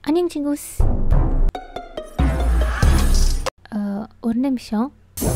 அனியங் சிங்கூஸ் ஒரு நிமிஷம்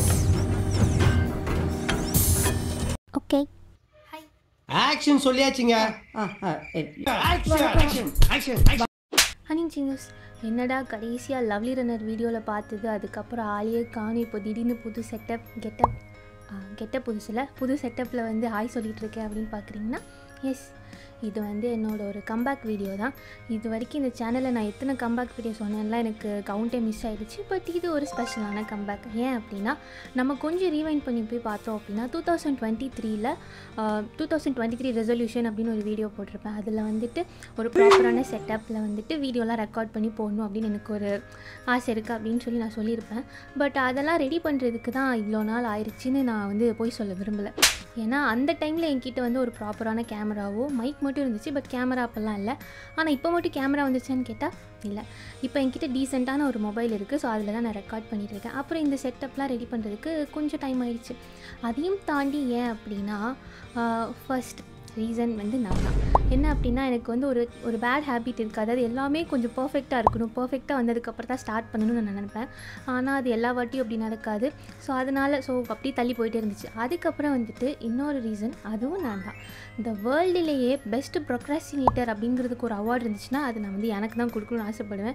ஓகே ஆக்ஷன் சொல்லியாச்சுங்க ஆ ஆ ஆக்ஷன் ஆக்ஷன் ஆக்ஷன் அனிங் சிங்கூஸ் என்னடா கடைசியாக லவ்லி ரன்னர் வீடியோவில் பார்த்தது அதுக்கப்புறம் ஆளையே காணும் இப்போ திடீர்னு புது செட்டப் கெட்டப் கெட்டப் புதுசில் புது செட்டப்பில் வந்து ஹாய் சொல்லிட்டு இருக்கேன் அப்படின்னு பார்க்குறீங்கன்னா எஸ் இது வந்து என்னோட ஒரு கம்பேக் வீடியோ தான் இது வரைக்கும் இந்த சேனலில் நான் எத்தனை கம்பேக் வீடியோ சொன்னேன்லாம் எனக்கு கவுண்டே மிஸ் ஆகிடுச்சு பட் இது ஒரு ஸ்பெஷலான கம்பேக் ஏன் அப்படின்னா நம்ம கொஞ்சம் ரீவைண்ட் பண்ணி போய் பார்த்தோம் அப்படின்னா டூ தௌசண்ட் டுவெண்ட்டி த்ரீல two thousand twenty three resolution அப்படின்னு ஒரு வீடியோ போட்டிருப்பேன் அதில் வந்துட்டு ஒரு ப்ராப்பரான செட்டப்பில் வந்துட்டு வீடியோலாம் ரெக்கார்ட் பண்ணி போடணும் அப்படின்னு எனக்கு ஒரு ஆசை இருக்குது அப்படின்னு சொல்லி நான் சொல்லியிருப்பேன் பட் அதெல்லாம் ரெடி பண்ணுறதுக்கு தான் இவ்வளோ நாள் ஆயிடுச்சுன்னு நான் வந்து போய் சொல்ல விரும்பலை ஏன்னா அந்த டைமில் என்கிட்ட வந்து ஒரு ப்ராப்பரான கேமராவோ மைக் மட்டும் இருந்துச்சு பட் கேமரா அப்போல்லாம் இல்லை ஆனால் இப்போ மட்டும் கேமரா வந்துச்சான்னு கேட்டால் இல்லை இப்போ என்கிட்ட டீசெண்டான ஒரு மொபைல் இருக்குது ஸோ அதில் தான் நான் ரெக்கார்ட் பண்ணிட்டு இருக்கேன் அப்புறம் இந்த செட்டப்லாம் ரெடி பண்ணுறதுக்கு கொஞ்சம் டைம் ஆயிடுச்சு அதையும் தாண்டி ஏன் அப்படின்னா ஃபர்ஸ்ட் ரீசன் வந்து நான் தான் என்ன அப்படின்னா எனக்கு வந்து ஒரு ஒரு பேட் ஹேபிட் இருக்குது அதாவது எல்லாமே கொஞ்சம் பர்ஃபெக்டாக இருக்கணும் பர்ஃபெக்டாக வந்ததுக்கப்புறம் தான் ஸ்டார்ட் பண்ணணும்னு நான் நினைப்பேன் ஆனால் அது எல்லா வாட்டியும் அப்படி நடக்காது ஸோ அதனால் ஸோ அப்படியே தள்ளி போயிட்டே இருந்துச்சு அதுக்கப்புறம் வந்துட்டு இன்னொரு ரீசன் அதுவும் நான் தான் இந்த வேர்ல்டுலேயே பெஸ்ட் ப்ரொக்ராசினேட்டர் அப்படிங்கிறதுக்கு ஒரு அவார்டு இருந்துச்சுன்னா அது நான் வந்து எனக்கு தான் கொடுக்கணும்னு ஆசைப்படுவேன்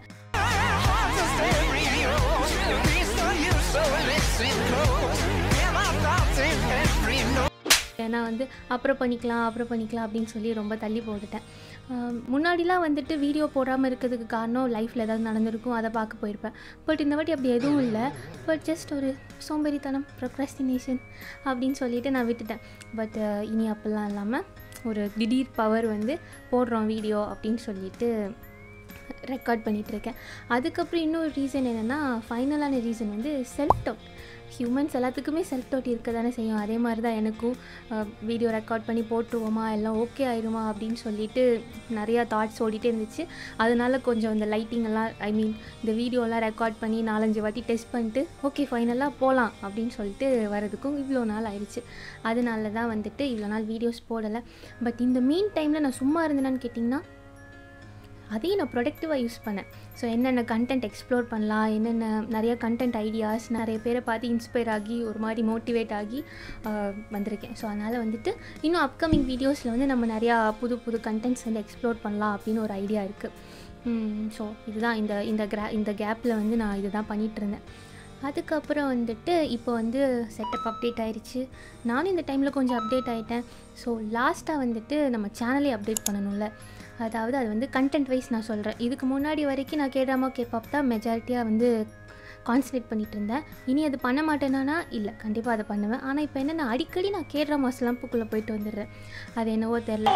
ஏன்னா வந்து அப்புறம் பண்ணிக்கலாம் அப்புறம் பண்ணிக்கலாம் அப்படின்னு சொல்லி ரொம்ப தள்ளி போட்டுட்டேன் ஆம், முன்னாடிலாம் வந்துட்டு வீடியோ போடாமல் இருக்கிறதுக்கு காரணம் லைஃப்பில் ஏதாவது நடந்திருக்கும் அதை பார்க்க போயிருப்பேன் பட் இந்த வாட்டி அப்படி எதுவும் இல்லை பட் ஜஸ்ட் ஒரு சோம்பேறித்தனம் ப்ரொக்ராஸ்டினேஷன் அப்படின்னு சொல்லிட்டு நான் விட்டுட்டேன் பட் இனி அப்போல்லாம் இல்லாமல் ஒரு திடீர் பவர் வந்து போடுறோம் வீடியோ அப்படின்னு சொல்லிட்டு ரெக்கார்ட் பண்ணிகிட்ருக்கேன் அதுக்கப்புறம் இன்னொரு ரீசன் என்னென்னா ஃபைனலான ரீசன் வந்து செல்ஃப் டவுட் ஹியூமன்ஸ் எல்லாத்துக்குமே செல்ஃப் டவுட் இருக்க தானே செய்யும் அதே மாதிரி தான் எனக்கும் வீடியோ ரெக்கார்ட் பண்ணி போட்டுருவோமா எல்லாம் ஓகே ஆயிருமா அப்படின்னு சொல்லிட்டு நிறையா தாட்ஸ் ஓடிட்டே இருந்துச்சு அதனால கொஞ்சம் இந்த லைட்டிங் எல்லாம் ஐ மீன் இந்த வீடியோலாம் ரெக்கார்ட் பண்ணி நாலஞ்சு வாட்டி டெஸ்ட் பண்ணிட்டு ஓகே ஃபைனலாக போகலாம் அப்படின்னு சொல்லிட்டு வரதுக்கும் இவ்வளோ நாள் ஆயிடுச்சு அதனால தான் வந்துட்டு இவ்வளோ நாள் வீடியோஸ் போடலை பட் இந்த மீன் டைமில் நான் சும்மா இருந்தேனான்னு கேட்டிங்கன்னா அதையும் நான் ப்ரொடக்டிவாக யூஸ் பண்ணேன் ஸோ என்னென்ன கண்டென்ட் எக்ஸ்ப்ளோர் பண்ணலாம் என்னென்ன நிறைய கண்டென்ட் ஐடியாஸ் நிறைய பேரை பார்த்து இன்ஸ்பயர் ஆகி ஒரு மாதிரி மோட்டிவேட் ஆகி ஆஹ், வந்திருக்கேன் ஸோ அதனால் வந்துட்டு இன்னும் அப்கமிங் வீடியோஸில் வந்து நம்ம நிறையா புது புது கண்டென்ட்ஸ் வந்து எக்ஸ்ப்ளோர் பண்ணலாம் அப்படின்னு ஒரு ஐடியா இருக்குது ஸோ இதுதான் இந்த இந்த கிரா இந்த கேப்பில் வந்து நான் இதுதான் பண்ணிகிட்டு இருந்தேன் அதுக்கப்புறம் வந்துட்டு இப்போ வந்து செட்டப் அப்டேட் ஆயிடுச்சு நானும் இந்த டைமில் கொஞ்சம் அப்டேட் ஆகிட்டேன் ஸோ லாஸ்ட்டாக வந்துட்டு நம்ம சேனலே அப்டேட் பண்ணணும்ல அதாவது அது வந்து கண்டென்ட் வைஸ் நான் சொல்கிறேன் இதுக்கு முன்னாடி வரைக்கும் நான் கேடாமா கேப்பாப் தான் மெஜாரிட்டியாக வந்து கான்சன்ட்ரேட் பண்ணிட்டு இருந்தேன் இனி அது பண்ண மாட்டேனானா இல்லை கண்டிப்பாக அதை பண்ணுவேன் ஆனால் இப்போ என்னென்னா அடிக்கடி நான் கேடுற ஸ்லம்புக்குள்ளே போயிட்டு வந்துடுறேன் அது என்னவோ தெரில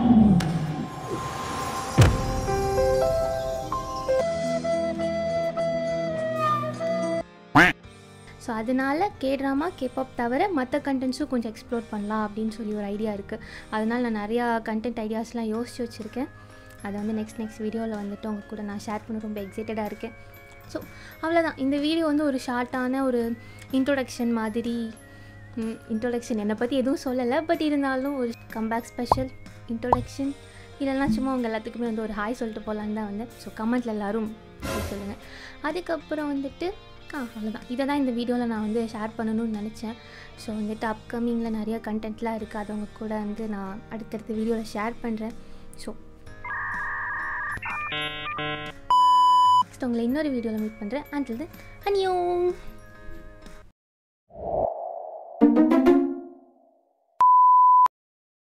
ஸோ அதனால் கேட்ராமா கேப்பாப் தவிர மற்ற கண்டென்ட்ஸும் கொஞ்சம் எக்ஸ்ப்ளோர் பண்ணலாம் அப்படின்னு சொல்லி ஒரு ஐடியா இருக்குது அதனால் நான் நிறையா கண்டென்ட் ஐடியாஸ்லாம் யோசிச்சு வச்சுருக்கேன் அதை வந்து நெக்ஸ்ட் நெக்ஸ்ட் வீடியோவில் வந்துட்டு உங்கள் கூட நான் ஷேர் பண்ண ரொம்ப எக்ஸைட்டடாக இருக்கேன் ஸோ அவ்வளோதான் இந்த வீடியோ வந்து ஒரு ஷார்ட்டான ஒரு இன்ட்ரோடக்ஷன் மாதிரி இன்ட்ரோடக்ஷன் என்னை பற்றி எதுவும் சொல்லலை பட் இருந்தாலும் ஒரு கம்பேக் ஸ்பெஷல் இன்ட்ரோடக்ஷன் இல்லைன்னா சும்மா உங்கள் எல்லாத்துக்குமே வந்து ஒரு ஹாய் சொல்லிட்டு போகலான்னு தான் வந்தேன் ஸோ கமெண்ட்டில் எல்லோரும் சொல்லுங்கள் அதுக்கப்புறம் வந்துட்டு ஆ அவ்வளோதான் இதை தான் இந்த வீடியோவில் நான் வந்து ஷேர் பண்ணணும்னு நினச்சேன் ஸோ வந்துட்டு அப்கமிங்கில் நிறைய கண்டென்ட்லாம் இருக்குது அதை உங்க கூட வந்து நான் அடுத்தடுத்த வீடியோவில் ஷேர் பண்ணுறேன் ஸோ நெக்ஸ்ட் உங்களை இன்னொரு வீடியோவில் மீட் பண்ணுறேன் அண்டில் அனியோம்